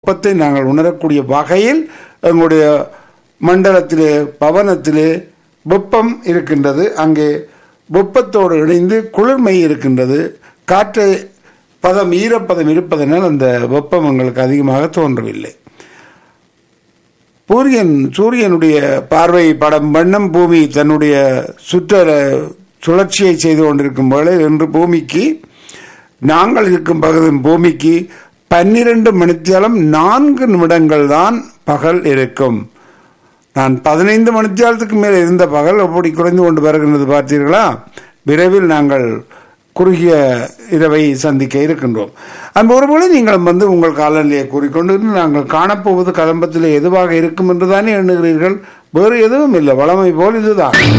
வெப்பத்தை நாங்கள் உணரக்கூடிய வகையில் எங்களுடைய மண்டலத்திலே பவனத்திலே வெப்பம் இருக்கின்றது அங்கே வெப்பத்தோடு இணைந்து குளிர்மை இருக்கின்றது காற்றை பதம் ஈரப்பதம் இருப்பதனால் அந்த வெப்பம் எங்களுக்கு அதிகமாக தோன்றவில்லை சூரியன் சூரியனுடைய பார்வை படம் வண்ணம் பூமி தன்னுடைய சுற்ற சுழற்சியை செய்து கொண்டிருக்கும் போல இன்று பூமிக்கு நாங்கள் இருக்கும் பகுதி பூமிக்கு பன்னிரண்டு மணித்தியாலம் நான்கு நிமிடங்கள் தான் பகல் இருக்கும் நான் பதினைந்து மணித்தியாலத்துக்கு மேல் இருந்த பகல் எப்படி குறைந்து கொண்டு வருகின்றது பார்த்தீர்களா விரைவில் நாங்கள் குறுகிய இரவை சந்திக்க இருக்கின்றோம் அந்த ஒருவேளை நீங்கள் வந்து உங்கள் காலநிலையை கூறிக்கொண்டு நாங்கள் காணப்போவது கதம்பத்தில் எதுவாக இருக்கும் என்று தானே எண்ணுகிறீர்கள் வேறு எதுவும் இல்லை வளமை போல் இதுதான்